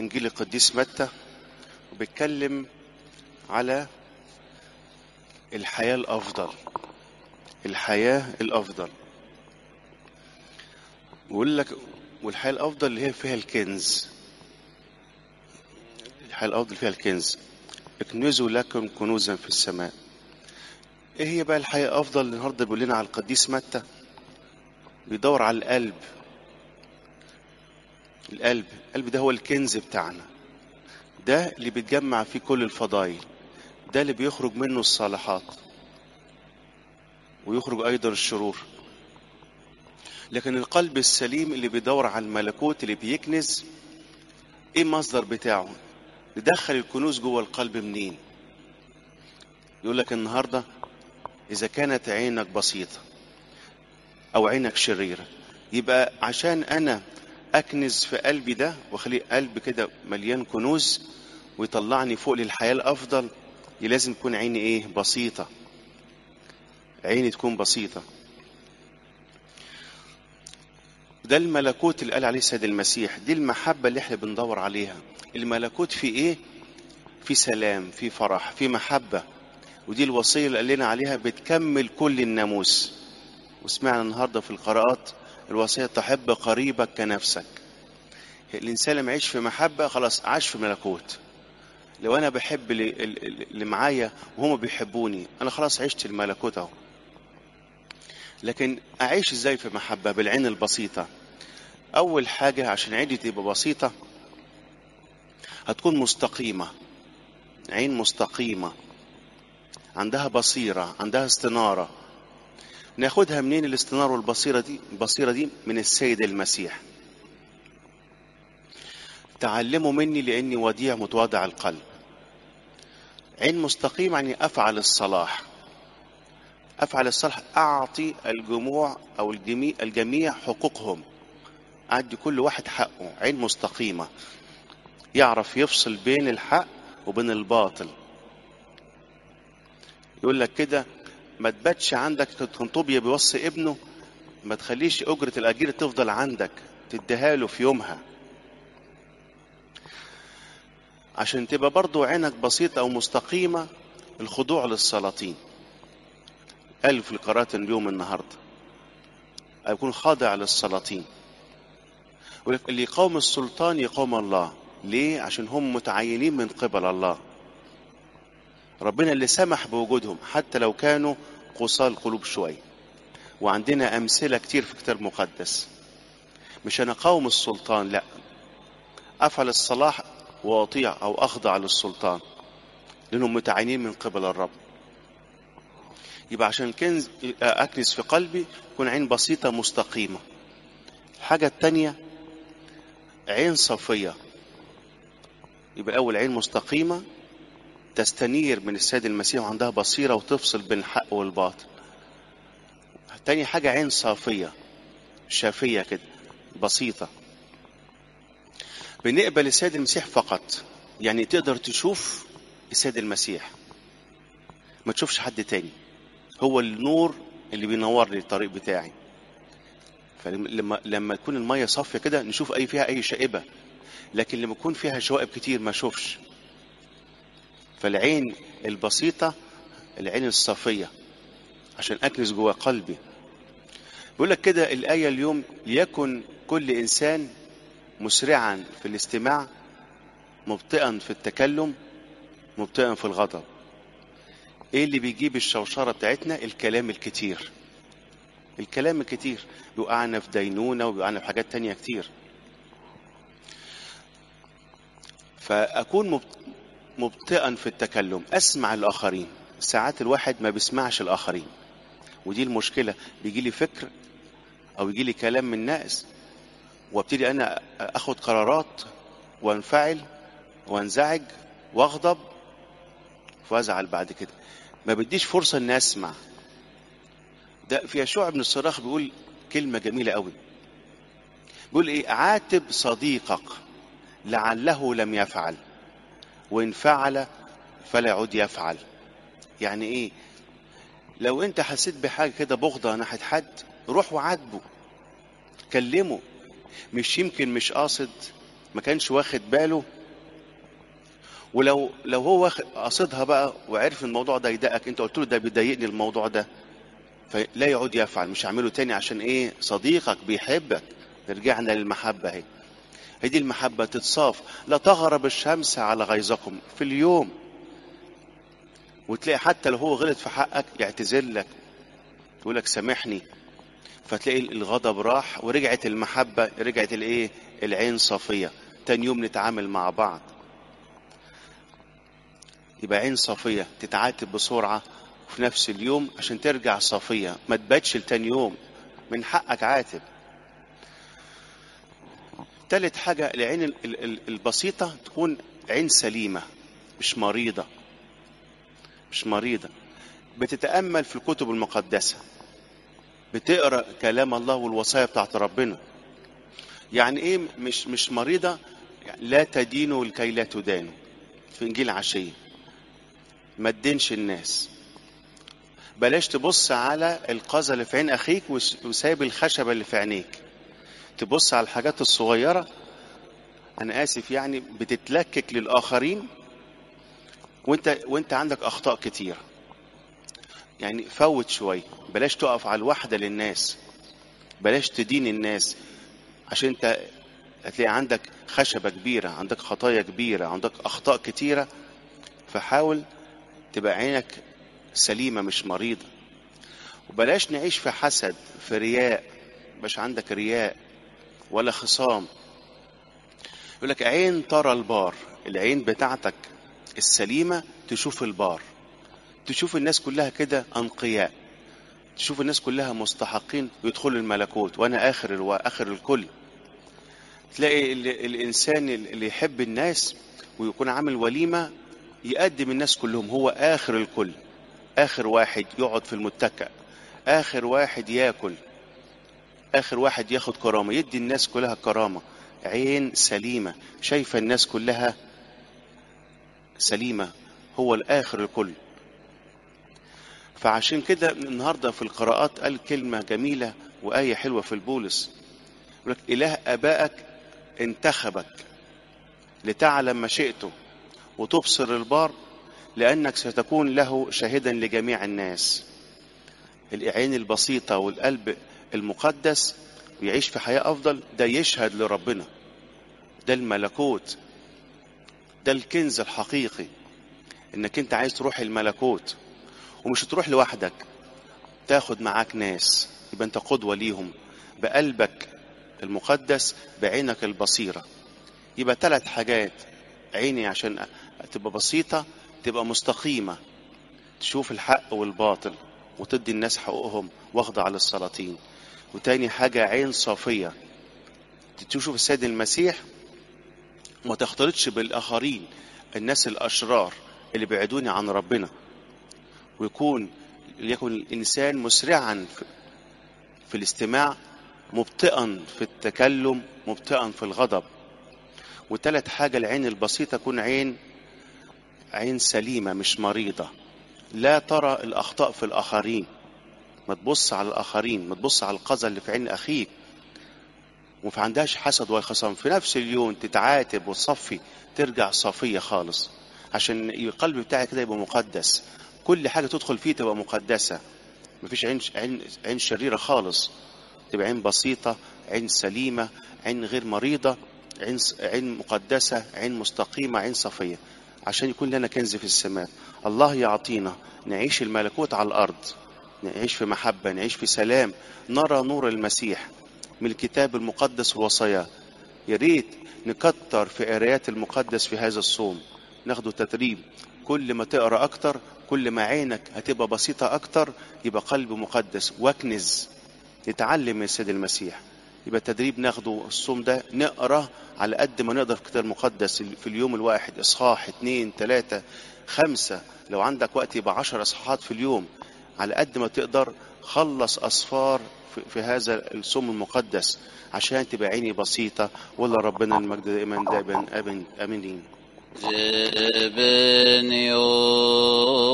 إنجيل القديس متى وبيتكلم على الحياة الأفضل الحياة الأفضل ويقول لك والحياة الأفضل اللي هي فيها الكنز الحياة الأفضل فيها الكنز اكنزوا لكم كنوزا في السماء ايه هي بقى الحياة الأفضل النهاردة بيقول لنا على القديس متى بيدور على القلب القلب القلب ده هو الكنز بتاعنا ده اللي بيتجمع فيه كل الفضائل ده اللي بيخرج منه الصالحات ويخرج أيضا الشرور لكن القلب السليم اللي بيدور على الملكوت اللي بيكنز ايه المصدر بتاعه ندخل الكنوز جوه القلب منين يقول لك النهارده اذا كانت عينك بسيطه او عينك شريره يبقى عشان انا اكنز في قلبي ده واخليه قلب كده مليان كنوز ويطلعني فوق للحياه الافضل لازم تكون عيني ايه بسيطه عيني تكون بسيطه ده الملكوت اللي قال عليه السيد المسيح دي المحبة اللي احنا بندور عليها الملكوت في ايه في سلام في فرح في محبة ودي الوصية اللي قال لنا عليها بتكمل كل الناموس وسمعنا النهاردة في القراءات الوصية تحب قريبك كنفسك الإنسان لما يعيش في محبة خلاص عاش في ملكوت لو أنا بحب اللي معايا وهم بيحبوني أنا خلاص عشت الملكوت أهو لكن أعيش إزاي في محبة بالعين البسيطة أول حاجة عشان عيني تبقى بسيطة هتكون مستقيمة عين مستقيمة عندها بصيرة عندها استنارة ناخدها منين الاستنارة والبصيرة دي البصيرة دي من السيد المسيح تعلموا مني لأني وديع متواضع القلب عين مستقيمة يعني أفعل الصلاح أفعل الصالح أعطي الجموع أو الجميع, الجميع حقوقهم أدي كل واحد حقه عين مستقيمة يعرف يفصل بين الحق وبين الباطل يقول لك كده ما تباتش عندك طوبيا بيوصي ابنه ما تخليش أجرة الأجير تفضل عندك تديها له في يومها عشان تبقى برضو عينك بسيطة أو مستقيمة الخضوع للسلاطين قال في القراءة اليوم النهاردة يكون خاضع للسلاطين اللي يقاوم السلطان يقاوم الله ليه عشان هم متعينين من قبل الله ربنا اللي سمح بوجودهم حتى لو كانوا قصاة القلوب شوية وعندنا أمثلة كتير في الكتاب المقدس مش أنا قاوم السلطان لا أفعل الصلاح وأطيع أو أخضع للسلطان لأنهم متعينين من قبل الرب يبقى عشان كنز أكنز في قلبي يكون عين بسيطة مستقيمة الحاجة التانية عين صفية يبقى أول عين مستقيمة تستنير من السيد المسيح وعندها بصيرة وتفصل بين الحق والباطل تاني حاجة عين صافية شافية كده بسيطة بنقبل السيد المسيح فقط يعني تقدر تشوف السيد المسيح ما تشوفش حد تاني هو النور اللي بينور لي الطريق بتاعي فلما لما تكون الميه صافيه كده نشوف اي فيها اي شائبه لكن لما يكون فيها شوائب كتير ما اشوفش فالعين البسيطه العين الصافيه عشان اكنس جوه قلبي بيقول لك كده الايه اليوم ليكن كل انسان مسرعا في الاستماع مبطئا في التكلم مبطئا في الغضب ايه اللي بيجيب الشوشره بتاعتنا الكلام الكتير الكلام الكتير بيوقعنا في دينونه وبيوقعنا في حاجات تانية كتير فاكون مبطئا في التكلم اسمع الاخرين ساعات الواحد ما بيسمعش الاخرين ودي المشكله بيجي لي فكر او يجي لي كلام من ناس وابتدي انا اخد قرارات وانفعل وانزعج واغضب وازعل بعد كده ما بديش فرصه اني اسمع ده في يشوع بن الصراخ بيقول كلمه جميله قوي بيقول ايه عاتب صديقك لعله لم يفعل وان فعل فلا يعود يفعل يعني ايه لو انت حسيت بحاجه كده بغضه ناحيه حد روح وعاتبه كلمه مش يمكن مش قاصد ما كانش واخد باله ولو لو هو واخد قصدها بقى وعرف الموضوع ده يضايقك انت قلت له ده بيضايقني الموضوع ده فلا يعود يفعل مش هعمله تاني عشان ايه صديقك بيحبك رجعنا للمحبة اهي هي دي المحبة تتصاف لا تغرب الشمس على غيظكم في اليوم وتلاقي حتى لو هو غلط في حقك يعتذر لك يقول لك سامحني فتلاقي الغضب راح ورجعت المحبة رجعت الايه العين صافية تاني يوم نتعامل مع بعض يبقى عين صافية تتعاتب بسرعة في نفس اليوم عشان ترجع صافية ما تباتش لتاني يوم من حقك عاتب تالت حاجة العين ال- ال- ال- البسيطة تكون عين سليمة مش مريضة مش مريضة بتتأمل في الكتب المقدسة بتقرأ كلام الله والوصايا بتاعت ربنا يعني ايه مش مش مريضة يعني لا تدينوا لكي لا تدانوا في انجيل عشية ما تدينش الناس بلاش تبص على القذى اللي في عين اخيك وس- وسايب الخشبة اللي في عينيك تبص على الحاجات الصغيرة انا اسف يعني بتتلكك للاخرين وانت وانت عندك اخطاء كتيره يعني فوت شويه بلاش تقف على الواحده للناس بلاش تدين الناس عشان انت هتلاقي عندك خشبه كبيره عندك خطايا كبيره عندك اخطاء كتيره فحاول تبقى عينك سليمه مش مريضه وبلاش نعيش في حسد في رياء مش عندك رياء ولا خصام يقول لك عين ترى البار العين بتاعتك السليمة تشوف البار تشوف الناس كلها كده أنقياء تشوف الناس كلها مستحقين يدخلوا الملكوت وأنا آخر الو... آخر الكل تلاقي ال... الإنسان اللي يحب الناس ويكون عامل وليمة يقدم الناس كلهم هو آخر الكل آخر واحد يقعد في المتكأ آخر واحد ياكل آخر واحد ياخد كرامة يدي الناس كلها كرامة عين سليمة شايفة الناس كلها سليمة هو الآخر الكل فعشان كده النهاردة في القراءات قال كلمة جميلة وآية حلوة في البولس يقول لك إله آبائك انتخبك لتعلم مشيئته وتبصر البار لأنك ستكون له شاهدا لجميع الناس العين البسيطة والقلب المقدس ويعيش في حياة أفضل ده يشهد لربنا ده الملكوت ده الكنز الحقيقي انك انت عايز تروح الملكوت ومش تروح لوحدك تاخد معاك ناس يبقى انت قدوة ليهم بقلبك المقدس بعينك البصيرة يبقى ثلاث حاجات عيني عشان تبقى بسيطة تبقى مستقيمة تشوف الحق والباطل وتدي الناس حقوقهم واخضع للسلاطين وتاني حاجة عين صافية تشوف السيد المسيح وما تختلطش بالآخرين الناس الأشرار اللي بعدوني عن ربنا ويكون ليكن الإنسان مسرعا في, في الاستماع مبطئا في التكلم مبطئا في الغضب وتالت حاجة العين البسيطة تكون عين عين سليمة مش مريضة لا ترى الأخطاء في الآخرين ما تبص على الآخرين ما تبص على القذى اللي في عين أخيك وما عندهاش حسد ولا خصام في نفس اليوم تتعاتب وتصفي ترجع صافية خالص عشان القلب بتاعك كده يبقى مقدس كل حاجة تدخل فيه تبقى مقدسة مفيش عين عين عين شريرة خالص تبقى عين بسيطة عين سليمة عين غير مريضة عين عين مقدسة عين مستقيمة عين صفية عشان يكون لنا كنز في السماء الله يعطينا نعيش الملكوت على الأرض نعيش في محبة نعيش في سلام نرى نور المسيح من الكتاب المقدس ووصاياه يا ريت نكتر في قرايات المقدس في هذا الصوم ناخده تدريب كل ما تقرا اكتر كل ما عينك هتبقى بسيطه اكتر يبقى قلب مقدس واكنز نتعلم من السيد المسيح يبقى التدريب ناخده الصوم ده نقرا على قد ما نقدر في الكتاب المقدس في اليوم الواحد اصحاح اتنين تلاتة خمسة لو عندك وقت يبقى عشر اصحاحات في اليوم على قد ما تقدر خلص اصفار في, في هذا الصوم المقدس عشان تبقى عيني بسيطة ولا ربنا المجد دائما دائما امين امين جبن